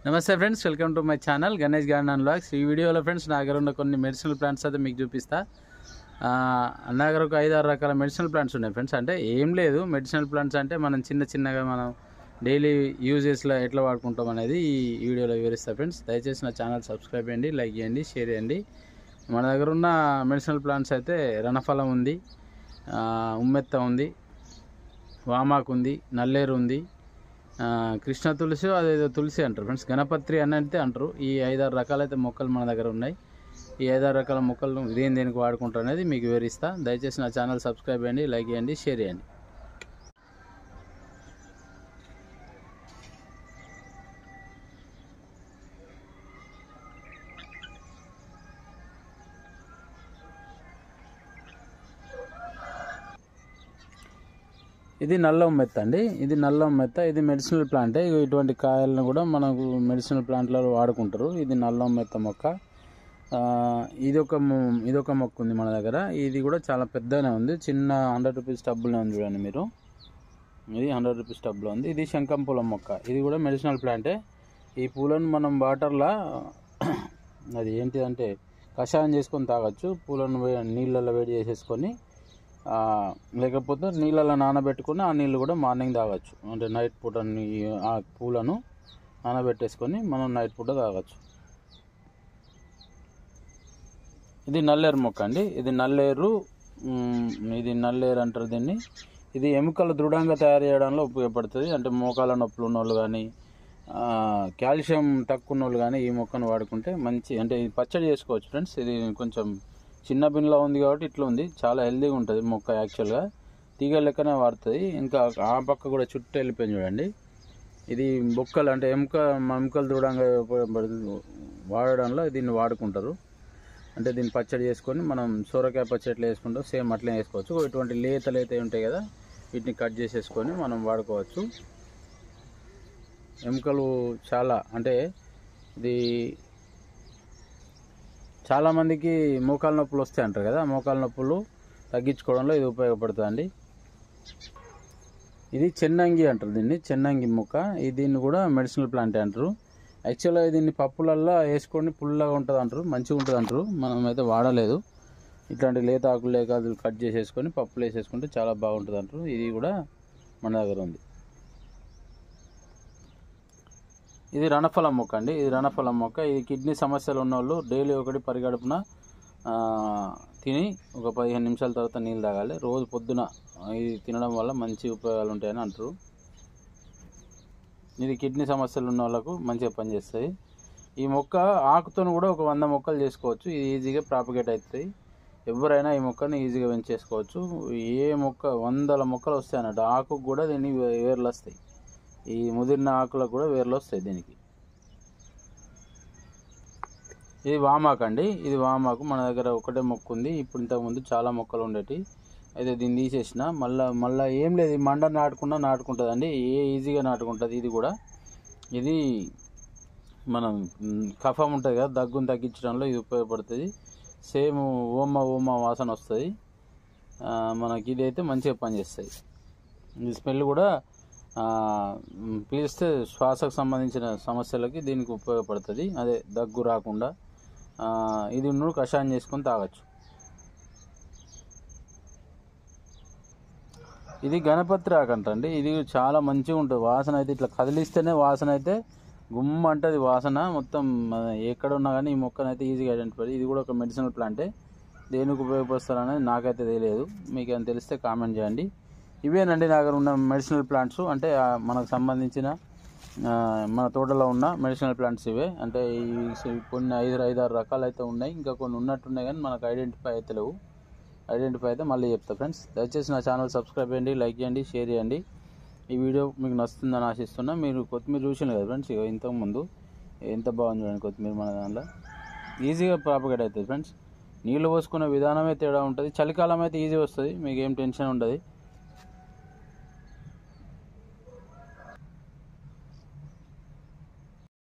నమస్తే friends welcome to my channel Ganesh garden blogs ఈ వీడియోలో ఫ్రెండ్స్ నా దగ్గర ఉన్న కొన్ని మెడిసినల్ ప్లాంట్స్ అయితే మీకు చూపిస్తా ఆ, నా దగ్గర ఒక ఐదు ఆరు రకాల మెడిసినల్ ప్లాంట్స్ ఉన్నాయి ఫ్రెండ్స్ అంటే ఏం లేదు మెడిసినల్ ప్లాంట్స్ అంటే మనం చిన్న చిన్నగా మనం డైలీ యూజెస్లో ఎట్లా వాడుకుంటాం అనేది ఈ వీడియోలో వివరిస్తా ఫ్రెండ్స్ దయచేసి నా ఛానల్ సబ్స్క్రైబ్ చేయండి లైక్ చేయండి షేర్ చేయండి మన దగ్గర ఉన్న మెడిసినల్ ప్లాంట్స్ అయితే రణఫలం ఉంది ఆ, ఉమ్మెత్త ఉంది వామాకు ఉంది నల్లేరు ఉంది ఆ, కృష్ణ తులసి అదేదో తులసి అంటారు ఫ్రెండ్స్ గణపత్రి అని అంటే అంటారు ఈ ఐదారు రకాలైతే మొక్కలు మన దగ్గర ఉన్నాయి ఈ ఐదారు రకాల మొక్కలను దేని దేనికి వాడుకుంటారు అనేది మీకు వివరిస్తా దయచేసి నా ఛానల్ సబ్స్క్రైబ్ చేయండి లైక్ చేయండి షేర్ చేయండి ఇది నల్ల ఉమ్మెత్త అండి ఇది నల్ల ఉమ్మెత్త ఇది మెడిసినల్ ప్లాంటే ఇగో ఇటువంటి కాయలను కూడా మనకు మెడిసినల్ ప్లాంట్లలో వాడుకుంటారు ఇది నల్ల ఉమ్మెత్త మొక్క ఆ, ఇది ఒక మొ- ఇది ఒక మొక్క ఉంది మన దగ్గర ఇది కూడా చాలా పెద్దగానే ఉంది చిన్న హండ్రెడ్ రూపీస్ టబ్బులో ఉంది చూడండి మీరు ఇది హండ్రెడ్ రూపీస్ టబ్లో ఉంది ఇది శంఖం పూల మొక్క ఇది కూడా మెడిసినల్ ప్లాంటే ఈ పూలను మనం వాటర్లో అది ఏంటిదంటే కషాయం చేసుకొని తాగొచ్చు పూలను వే- నీళ్ళల్లో వేడి చేసేసుకొని ఆ, లేకపోతే నీళ్ళలో నానబెట్టుకుని ఆ నీళ్ళు కూడా మార్నింగ్ తాగొచ్చు అంటే నైట్ పూట నీ- ఆ పూలను నానబెట్టేసుకొని మనం నైట్ పూట తాగొచ్చు ఇది నల్లేరు మొక్క అండి ఇది నల్లేరు మ్, ఇది నల్లేరు అంటారు దీన్ని ఇది ఎముకలు దృఢంగా తయారు చేయడంలో ఉపయోగపడుతుంది అంటే మోకాల నొప్పులు ఉన్నోళ్ళు కానీ కాల్షియం తక్కువ ఉన్నోళ్ళు కానీ ఈ మొక్కను వాడుకుంటే మంచి అంటే ఇది పచ్చడి చేసుకోవచ్చు ఫ్రెండ్స్ ఇది కొంచెం చిన్న బిన్లో ఉంది కాబట్టి ఇట్లా ఉంది చాలా హెల్తీగా ఉంటుంది మొక్క యాక్చువల్గా తీగ లెక్కనే వాడుతుంది ఇంకా ఆ పక్క కూడా చుట్టూ వెళ్ళిపోయింది చూడండి ఇది బొక్కలు అంటే ఎముక ఎముకలు దృఢంగా ఉపయోగపడుతుంది వాడడంలో దీన్ని వాడుకుంటారు అంటే దీన్ని పచ్చడి చేసుకొని మనం సోరకాయ పచ్చడి ఎట్లా వేసుకుంటాం సేమ్ అట్లనే వేసుకోవచ్చు ఇటువంటి లేత లేత ఉంటాయి కదా వీటిని కట్ చేసేసుకొని మనం వాడుకోవచ్చు ఎముకలు చాలా అంటే ఇది చాలామందికి మోకాల నొప్పులు వస్తాయి అంటారు కదా మోకాల నొప్పులు తగ్గించుకోవడంలో ఇది ఉపయోగపడుతుందండి ఇది చెన్నంగి అంటారు దీన్ని చెన్నంగి మొక్క ఇది దీన్ని కూడా మెడిసినల్ ప్లాంట్ అంటారు యాక్చువల్గా దీన్ని పప్పులల్లో వేసుకొని పుల్లగా ఉంటుంది అంటారు మంచిగా ఉంటుంది అంటారు మనం అయితే వాడలేదు ఇట్లాంటి లేత ఆకులు లేక అది కట్ చేసేసుకొని పప్పులు వేసేసుకుంటే చాలా బాగుంటుంది అంటారు ఇది కూడా మన దగ్గర ఉంది ఇది రణఫలం మొక్క అండి ఇది రణఫలం మొక్క ఇది కిడ్నీ సమస్యలు ఉన్న వాళ్ళు డైలీ ఒకటి పరిగడుపున ఆ, తిని ఒక పదిహేను నిమిషాల తర్వాత నీళ్ళు తాగాలి రోజు పొద్దున ఇది తినడం వల్ల మంచి ఉపయోగాలు ఉంటాయని అంటారు ఇది కిడ్నీ సమస్యలు ఉన్న వాళ్ళకు మంచిగా పనిచేస్తుంది ఈ మొక్క ఆకుతో కూడా ఒక వంద మొక్కలు చేసుకోవచ్చు ఇది ఈజీగా ప్రాపగేట్ అవుతుంది ఎవరైనా ఈ మొక్కని ఈజీగా పెంచేసుకోవచ్చు ఏ మొక్క వందల మొక్కలు వస్తాయి అన్నట్టు ఆకుకు కూడా దీన్ని వే- వేర్లు వస్తాయి ఈ ముదిరిన ఆకులకు కూడా వేర్లు వస్తాయి దీనికి ఇది వామాకు అండి ఇది వామాకు మన దగ్గర ఒకటే మొక్క ఉంది ఇప్పుడు ఇంతకుముందు చాలా మొక్కలు ఉండేటి అయితే దీన్ని తీసేసిన మళ్ళా మళ్ళీ ఏం లేదు ఈ మండ నాటుకున్నా నాటుకుంటుందండి ఏ ఈజీగా నాటుకుంటుంది ఇది కూడా ఇది మనం మ్, కఫం ఉంటుంది కదా దగ్గును తగ్గించడంలో ఇది ఉపయోగపడుతుంది సేమ్ ఓమ ఓమ వాసన వస్తుంది ఆ, మనకి ఇది అయితే మంచిగా పనిచేస్తుంది ఈ స్మెల్ కూడా ఆ, మ్, పీలిస్తే శ్వాసకు సంబంధించిన సమస్యలకి దీనికి ఉపయోగపడుతుంది అదే దగ్గు రాకుండా ఆ, ఇది నువ్వు కషాయం చేసుకొని తాగొచ్చు ఇది గణపతి రాకంటండి ఇది చాలా మంచిగా ఉంటుంది వాసన అయితే ఇట్లా కదిలిస్తేనే వాసన అయితే గుమ్మ అంటది వాసన మొత్తం మన ఎక్కడ ఉన్నా కానీ ఈ మొక్కను అయితే ఈజీగా ఐడెంటిఫై ఇది కూడా ఒక మెడిసినల్ ప్లాంటే దేనికి ఉపయోగపరుస్తారనేది నాకైతే తెలియదు మీకు ఏమైనా తెలిస్తే కామెంట్ చేయండి ఇవేనండి నా దగ్గర ఉన్న మెడిసినల్ ప్లాంట్స్ అంటే ఆ, మనకు సంబంధించిన ఆ, మన తోటలో ఉన్న మెడిసినల్ ప్లాంట్స్ ఇవే అంటే ఈ కొన్ని ఐదు ఐదు ఆరు రకాలు అయితే ఉన్నాయి ఇంకా కొన్ని ఉన్నట్టున్నాయి కానీ మనకు ఐడెంటిఫై అయితే లేవు ఐడెంటిఫై అయితే మళ్ళీ చెప్తా ఫ్రెండ్స్ దయచేసి నా ఛానల్ సబ్స్క్రైబ్ చేయండి లైక్ చేయండి షేర్ చేయండి ఈ వీడియో మీకు నచ్చుతుందని ఆశిస్తున్నా మీరు కొత్తిమీర చూసాను కదా ఫ్రెండ్స్ ఇగో ఇంతకుముందు ఎంత బాగుంది చూడండి కొత్తిమీర మన దాంట్లో ఈజీగా ప్రాపగేట్ అవుతుంది ఫ్రెండ్స్ నీళ్ళు పోసుకునే విధానమే తేడా ఉంటుంది చలికాలం అయితే ఈజీ వస్తుంది మీకు ఏం టెన్షన్ ఉండదు